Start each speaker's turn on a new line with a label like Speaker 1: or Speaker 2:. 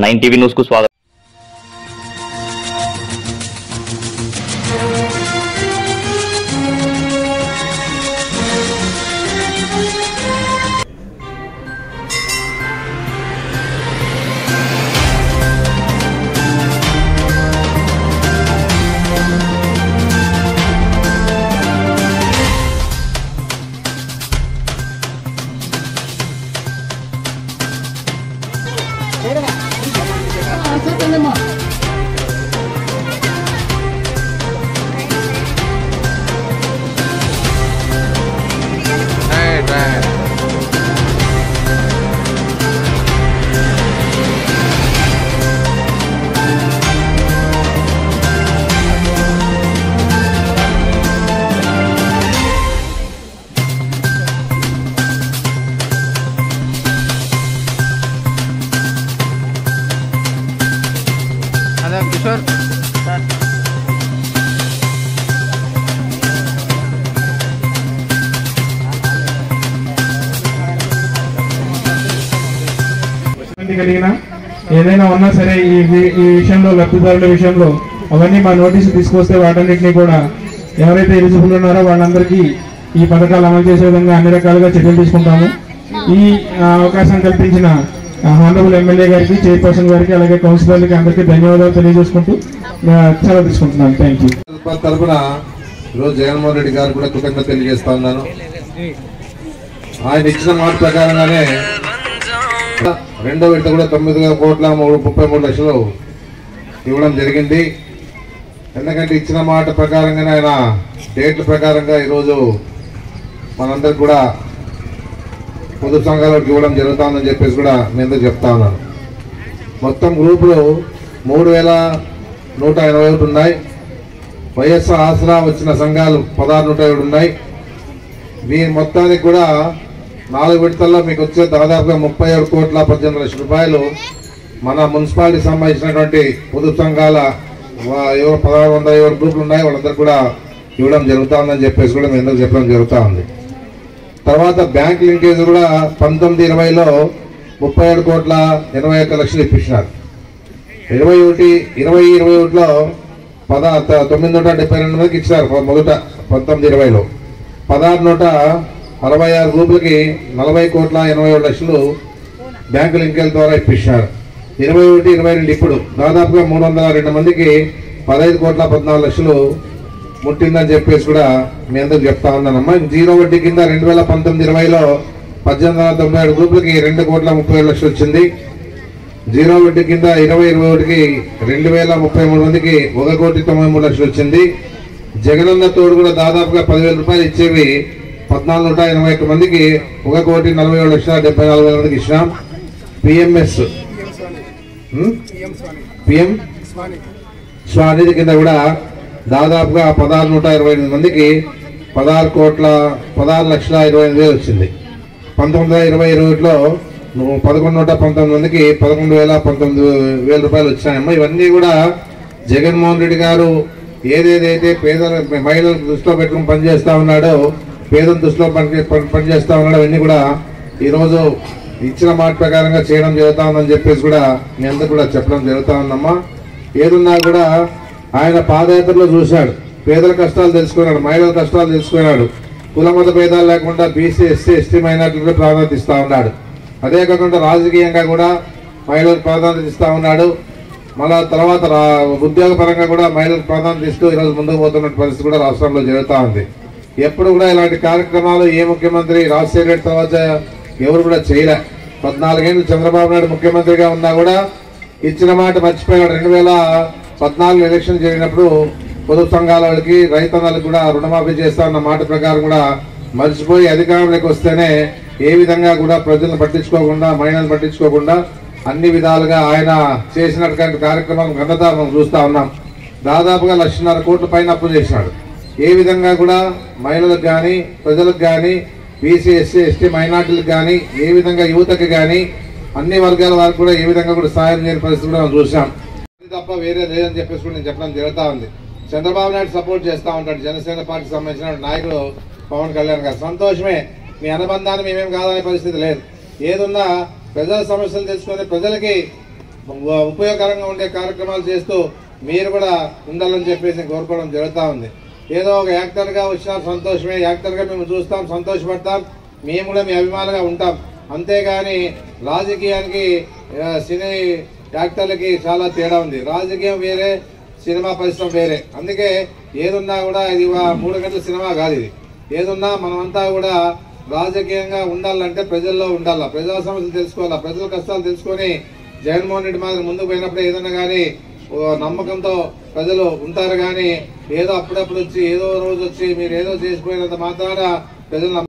Speaker 1: Nine TV news కు స్వాగతం
Speaker 2: Right, right. అదే కిషోర్
Speaker 3: ఇబ్బంది కలిగిన ఏదైనా ఉన్నా సరే ఈ వి- ఈ విషయంలో లబ్ధిదారుల విషయంలో అవన్నీ మా నోటీసు తీసుకొస్తే వాటన్నిటిని కూడా ఎవరైతే ఎలిజిబుల్ ఉన్నారో వాళ్ళందరికీ ఈ పథకాలు అమలు చేసే విధంగా అన్ని రకాలుగా చర్యలు తీసుకుంటాము ఈ ఆ, అవకాశం కల్పించిన హానరబుల్ ఎమ్మెల్యే గారికి చైర్పర్సన్ గారికి అలాగే కౌన్సిలర్లకి అందరికీ ధన్యవాదాలు తెలియజేసుకుంటూ ఆ, సెలవు తీసుకుంటున్నాను థ్యాంక్ యూ
Speaker 4: ప్రభుత్వం తరపున ఈరోజు జగన్మోహన్ రెడ్డి గారు కూడా కృతజ్ఞత తెలియజేస్తా ఉన్నాను ఆయన ఇచ్చిన మాట ప్రకారంగానే రెండో విడత కూడా తొమ్మిది కోట్ల మూడు ముప్పై మూడు లక్షలు ఇవ్వడం జరిగింది ఎందుకంటే ఇచ్చిన మాట ప్రకారంగానే ఆయన డేట్ల ప్రకారంగా ఈరోజు మనందరికి కూడా పొదుపు సంఘాలకు ఇవ్వడం జరుగుతుందని చెప్పేసి కూడా నేను చెప్తా ఉన్నాను మొత్తం గ్రూపులు మూడు వేల నూట ఎనభై ఒకటి ఉన్నాయి వైఎస్ఆర్ ఆసరా వచ్చిన సంఘాలు పదహారు నూట ఏడు ఉన్నాయి దీని మొత్తానికి కూడా నాలుగు విడతల్లో మీకు వచ్చే దాదాపుగా ముప్పై ఏడు కోట్ల పద్దెనిమిది లక్షల రూపాయలు మన మున్సిపాలిటీకి సంబంధించినటువంటి పొదుపు సంఘాల వా- ఎవరు పదహారు వందల ఏడు గ్రూపులు ఉన్నాయి వాళ్ళందరూ కూడా ఇవ్వడం జరుగుతుందని చెప్పేసి కూడా మీ అందరికి చెప్పడం జరుగుతూ ఉంది తర్వాత బ్యాంక్ లింకేజ్ కూడా పంతొమ్మిది ఇరవైలో ముప్పై ఏడు కోట్ల ఎనభై ఒక్క లక్షలు ఇప్పించినారు ఇరవై ఒకటి ఇరవై ఇరవై ఒకటిలో పద త- తొమ్మిది నూట డెబ్బై రెండు మందికి ఇచ్చారు ప- మొదట పంతొమ్మిది ఇరవైలో పదహారు నూట అరవై ఆరు గ్రూపులకి నలభై కోట్ల ఎనభై ఏడు లక్షలు బ్యాంకు లింకేల ద్వారా ఇప్పించారు ఇరవై ఒకటి ఇరవై రెండు ఇప్పుడు దాదాపుగా మూడు వందల రెండు మందికి పదహైదు కోట్ల పద్నాలుగు లక్షలు ముట్టిందని చెప్పేసి కూడా మీ అందరికి చెప్తా ఉన్నానమ్మా జీరో వడ్డీ కింద రెండు వేల పంతొమ్మిది ఇరవైలో పద్దెనిమిది వందల తొంభై ఏడు గ్రూపులకి రెండు కోట్ల ముప్పై ఏడు లక్షలు వచ్చింది జీరో వడ్డీ కింద ఇరవై ఇరవై ఒకటికి రెండు వేల ముప్పై మూడు మందికి ఒక కోటి తొంభై మూడు లక్షలు వచ్చింది జగనన్న తోడు కూడా దాదాపుగా పదివేల రూపాయలు ఇచ్చేవి పద్నాలుగు నూట ఎనభై ఒక్క మందికి ఒక కోటి నలభై ఏడు లక్షల డెబ్బై నాలుగు వేల మందికి ఇచ్చినాం పిఎంఎస్ పిఎం స్వానిధి కింద కూడా దాదాపుగా పదహారు నూట ఇరవై ఎనిమిది మందికి పదహారు కోట్ల పదహారు లక్షల ఇరవై ఎనిమిది వేలు వచ్చింది పంతొమ్మిది వందల ఇరవై ఇరవై ఒకటిలో నువ్వు పదకొండు నూట పంతొమ్మిది మందికి పదకొండు వేల పంతొమ్మిది వేల రూపాయలు వచ్చాయమ్మా ఇవన్నీ కూడా జగన్మోహన్ రెడ్డి గారు ఏదేదైతే పేదల మహిళలకు దృష్టిలో పెట్టుకుని పనిచేస్తా ఉన్నాడో పేదల దృష్టిలో పని పని- పనిచేస్తా ఉన్నాడో అవన్నీ కూడా ఈరోజు ఇచ్చిన మాట ప్రకారంగా చేయడం జరుగుతా ఉందని చెప్పేసి కూడా మీ అందరు కూడా చెప్పడం జరుగుతా ఉందమ్మా ఏదున్నా కూడా ఆయన పాదయాత్రలో చూశాడు పేదల కష్టాలు తెలుసుకున్నాడు మహిళల కష్టాలు తెలుసుకున్నాడు కుల మత భేదాలు లేకుండా బీసీ ఎస్సీ ఎస్టీ మైనార్టీలకు ప్రాధాన్యత ఇస్తా ఉన్నాడు అదే కాకుండా రాజకీయంగా కూడా మహిళలకు ప్రాధాన్యత ఇస్తా ఉన్నాడు మళ్ళా తర్వాత రా- ఉద్యోగపరంగా కూడా మహిళలకు ప్రాధాన్యత ఇస్తూ ఈరోజు ముందుకు పోతున్న పరిస్థితి కూడా రాష్ట్రంలో జరుగుతూ ఉంది ఎప్పుడు కూడా ఇలాంటి కార్యక్రమాలు ఏ ముఖ్యమంత్రి రాజశేఖర రెడ్డి తర్వాత ఎవరు కూడా చేయలే పద్నాలుగేళ్ళు చంద్రబాబు నాయుడు ముఖ్యమంత్రిగా ఉన్నా కూడా ఇచ్చిన మాట మర్చిపోయాడు రెండు వేల పద్నాలుగు ఎలక్షన్ జరిగినప్పుడు పొదుపు సంఘాల వాళ్ళకి రైతన్నలకు కూడా రుణమాఫీ చేస్తా ఉన్న మాట ప్రకారం కూడా మర్చిపోయి అధికారంలోకి వస్తేనే ఏ విధంగా కూడా ప్రజలను పట్టించుకోకుండా మహిళలను పట్టించుకోకుండా అన్ని విధాలుగా ఆయన చేసినటువంటి కార్యక్రమం ఘనత మనం చూస్తా ఉన్నాం దాదాపుగా లక్షన్నర కోట్ల పైన అప్పు చేసినాడు ఏ విధంగా కూడా మహిళలకు కానీ ప్రజలకు కానీ బీసీ ఎస్సీ ఎస్టీ మైనార్టీలకు కానీ ఏ విధంగా యువతకు కానీ అన్ని వర్గాల వారికి కూడా ఏ విధంగా కూడా సాయం చేయని పరిస్థితి కూడా మనం చూసాం ఇది తప్ప వేరే లేదని చెప్పేసి కూడా నేను చెప్పడం జరుగుతా ఉంది చంద్రబాబు నాయుడు సపోర్ట్ చేస్తా ఉంటాడు జనసేన పార్టీకి సంబంధించిన నాయకుడు పవన్ కళ్యాణ్ గారు సంతోషమే మీ అనుబంధాన్ని మేమేం కాదనే పరిస్థితి లేదు ఏదున్నా ప్రజల సమస్యలు తెలుసుకొని ప్రజలకి ఉ- ఉపయోగకరంగా ఉండే కార్యక్రమాలు చేస్తూ మీరు కూడా ఉండాలని చెప్పేసి నేను కోరుకోవడం జరుగుతూ ఉంది ఏదో ఒక యాక్టర్గా వచ్చిన సంతోషమే యాక్టర్గా మేము చూస్తాం సంతోషపడతాం మేము కూడా మీ అభిమానులుగా ఉంటాం అంతేగాని రాజకీయానికి ఆ, సినీ యాక్టర్లకి చాలా తేడా ఉంది రాజకీయం వేరే సినిమా పరిశ్రమ వేరే అందుకే ఏదున్నా కూడా ఇది వా- మూడు గంటల సినిమా కాదు ఇది ఏదున్నా మనమంతా కూడా రాజకీయంగా ఉండాలంటే ప్రజల్లో ఉండాలా ప్రజా సమస్యలు తెలుసుకోవాలా ప్రజల కష్టాలు తెలుసుకొని జగన్మోహన్ రెడ్డి మాదిరి ముందుకు పోయినప్పుడు ఏదన్నా కానీ నమ్మకంతో ప్రజలు ఉంటారు కానీ ఏదో అప్పుడప్పుడు వచ్చి ఏదో రోజు వచ్చి మీరు ఏదో చేసిపోయినంత మాత్రాన ప్రజలు నమ్మ-